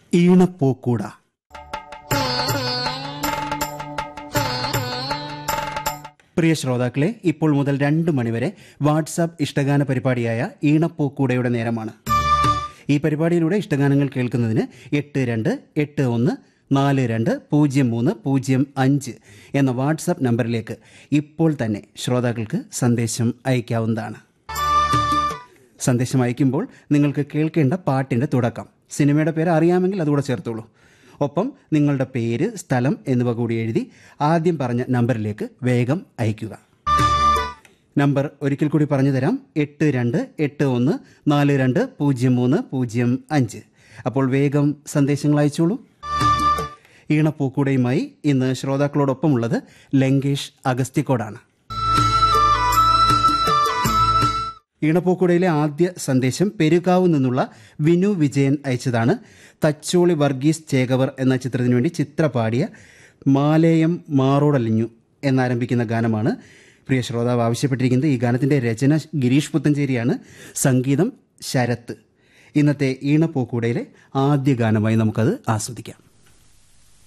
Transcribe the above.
ഈണപ്പൂക്കൂട പ്രിയ ശ്രോതാക്കളെ ഇപ്പോൾ മുതൽ രണ്ട് മണിവരെ വാട്സാപ്പ് ഇഷ്ടഗാന പരിപാടിയായ ഈണപ്പൂക്കൂടയുടെ നേരമാണ് ഈ പരിപാടിയിലൂടെ ഇഷ്ടഗാനങ്ങൾ കേൾക്കുന്നതിന് എട്ട് രണ്ട് എട്ട് ഒന്ന് നാല് രണ്ട് പൂജ്യം മൂന്ന് പൂജ്യം അഞ്ച് എന്ന വാട്സാപ്പ് നമ്പറിലേക്ക് ഇപ്പോൾ തന്നെ ശ്രോതാക്കൾക്ക് സന്ദേശം അയക്കാവുന്നതാണ് സന്ദേശം അയക്കുമ്പോൾ നിങ്ങൾക്ക് കേൾക്കേണ്ട പാട്ടിൻ്റെ തുടക്കം സിനിമയുടെ പേര് അറിയാമെങ്കിൽ അതുകൂടെ ചേർത്തോളൂ ഒപ്പം നിങ്ങളുടെ പേര് സ്ഥലം എന്നിവ കൂടി എഴുതി ആദ്യം പറഞ്ഞ നമ്പറിലേക്ക് വേഗം അയയ്ക്കുക നമ്പർ ഒരിക്കൽ കൂടി പറഞ്ഞു തരാം എട്ട് രണ്ട് എട്ട് ഒന്ന് നാല് രണ്ട് പൂജ്യം മൂന്ന് പൂജ്യം അഞ്ച് അപ്പോൾ വേഗം സന്ദേശങ്ങൾ അയച്ചോളൂ ഈണപ്പൂക്കൂടയുമായി ഇന്ന് ശ്രോതാക്കളോടൊപ്പമുള്ളത് ലങ്കേഷ് അഗസ്തിക്കോടാണ് ഈണപ്പൂക്കുടയിലെ ആദ്യ സന്ദേശം പെരുകാവ് നിന്നുള്ള വിനു വിജയൻ അയച്ചതാണ് തച്ചോളി വർഗീസ് ചേകവർ എന്ന ചിത്രത്തിനു വേണ്ടി ചിത്ര പാടിയ മാലേയം മാറോടലിഞ്ഞു എന്നാരംഭിക്കുന്ന ഗാനമാണ് പ്രിയ ശ്രോതാവ് ആവശ്യപ്പെട്ടിരിക്കുന്നത് ഈ ഗാനത്തിൻ്റെ രചന ഗിരീഷ് പുത്തഞ്ചേരിയാണ് സംഗീതം ശരത്ത് ഇന്നത്തെ ഈണപ്പൂക്കുടയിലെ ആദ്യ ഗാനമായി നമുക്കത് ആസ്വദിക്കാം